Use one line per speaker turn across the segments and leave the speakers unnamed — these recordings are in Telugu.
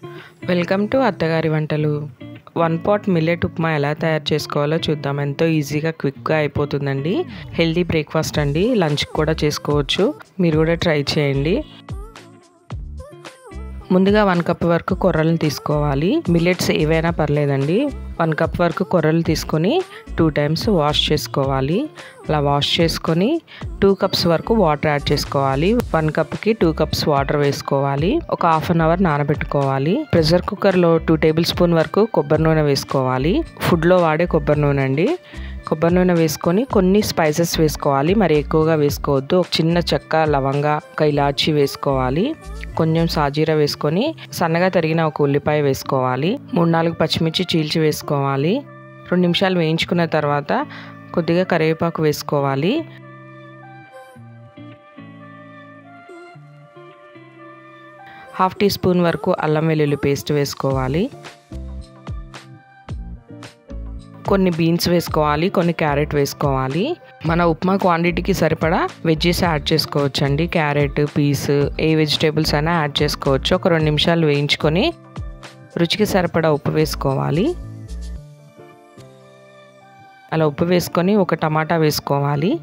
వెల్కమ్ టు అత్తగారి వంటలు వన్ పాట్ మిల్లెట్ ఉప్మా ఎలా తయారు చేసుకోవాలో చూద్దాం ఎంతో ఈజీగా క్విక్గా అయిపోతుందండి హెల్దీ బ్రేక్ఫాస్ట్ అండి లంచ్ కూడా చేసుకోవచ్చు మీరు కూడా ట్రై చేయండి ముందుగా వన్ కప్ వరకు కొర్రలను తీసుకోవాలి మిల్లెట్స్ ఏవైనా పర్లేదండి వన్ కప్ వరకు కొర్రలు తీసుకొని టూ టైమ్స్ వాష్ చేసుకోవాలి అలా వాష్ చేసుకొని టూ కప్స్ వరకు వాటర్ యాడ్ చేసుకోవాలి వన్ కప్కి టూ కప్స్ వాటర్ వేసుకోవాలి ఒక హాఫ్ అన్ అవర్ నానబెట్టుకోవాలి ప్రెషర్ కుక్కర్లో టూ టేబుల్ స్పూన్ వరకు కొబ్బరి నూనె వేసుకోవాలి ఫుడ్లో వాడే కొబ్బరి నూనె అండి కొబ్బరి నూనె వేసుకొని కొన్ని స్పైసెస్ వేసుకోవాలి మరి ఎక్కువగా వేసుకోవద్దు ఒక చిన్న చెక్క లవంగా ఒక ఇలాచి వేసుకోవాలి కొంచెం సాజీరా వేసుకొని సన్నగా తరిగిన ఒక ఉల్లిపాయ వేసుకోవాలి మూడు నాలుగు పచ్చిమిర్చి చీల్చి వేసుకోవాలి రెండు నిమిషాలు వేయించుకున్న తర్వాత కొద్దిగా కరివేపాకు వేసుకోవాలి హాఫ్ టీ స్పూన్ వరకు అల్లం వెల్లుల్లి పేస్ట్ వేసుకోవాలి కొన్ని బీన్స్ వేసుకోవాలి కొన్ని క్యారెట్ వేసుకోవాలి మన ఉప్మా క్వాంటిటీకి సరిపడా వెజ్జెస్ యాడ్ చేసుకోవచ్చు అండి క్యారెట్ పీస్ ఏ వెజిటేబుల్స్ అయినా యాడ్ చేసుకోవచ్చు ఒక రెండు నిమిషాలు వేయించుకొని రుచికి సరిపడా ఉప్పు వేసుకోవాలి అలా ఉప్పు వేసుకొని ఒక టమాటా వేసుకోవాలి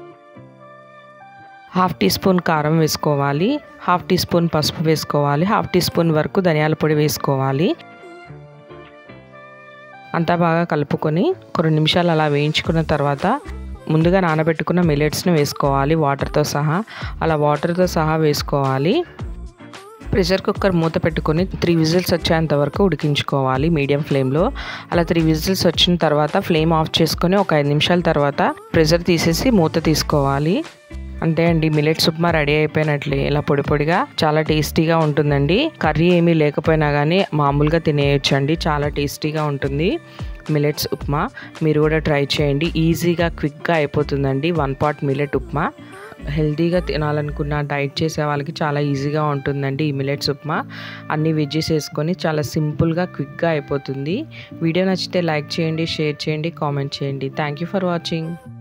హాఫ్ టీ స్పూన్ కారం వేసుకోవాలి హాఫ్ టీ స్పూన్ పసుపు వేసుకోవాలి హాఫ్ టీ స్పూన్ వరకు ధనియాల పొడి వేసుకోవాలి అంతా బాగా కలుపుకొని ఒక రెండు నిమిషాలు అలా వేయించుకున్న తర్వాత ముందుగా నానబెట్టుకున్న మిల్లెట్స్ని వేసుకోవాలి వాటర్తో సహా అలా వాటర్తో సహా వేసుకోవాలి ప్రెషర్ కుక్కర్ మూత పెట్టుకొని త్రీ విజిల్స్ వచ్చేంత వరకు ఉడికించుకోవాలి మీడియం ఫ్లేమ్లో అలా త్రీ విజిల్స్ వచ్చిన తర్వాత ఫ్లేమ్ ఆఫ్ చేసుకొని ఒక ఐదు నిమిషాల తర్వాత ప్రెషర్ తీసేసి మూత తీసుకోవాలి అంతే అండి మిలెట్స్ ఉప్మా రెడీ అయిపోయినట్లే ఇలా పొడి పొడిగా చాలా టేస్టీగా ఉంటుందండి కర్రీ ఏమీ లేకపోయినా కానీ మామూలుగా తినేయచ్చు అండి చాలా టేస్టీగా ఉంటుంది మిలెట్స్ ఉప్మా మీరు కూడా ట్రై చేయండి ఈజీగా క్విక్గా అయిపోతుందండి వన్ పాట్ మిలెట్ ఉప్మా హెల్తీగా తినాలనుకున్న డైట్ చేసే వాళ్ళకి చాలా ఈజీగా ఉంటుందండి ఈ మిలెట్స్ ఉప్మా అన్ని వెజ్జెస్ వేసుకొని చాలా సింపుల్గా క్విక్గా అయిపోతుంది వీడియో నచ్చితే లైక్ చేయండి షేర్ చేయండి కామెంట్ చేయండి థ్యాంక్ యూ ఫర్ వాచింగ్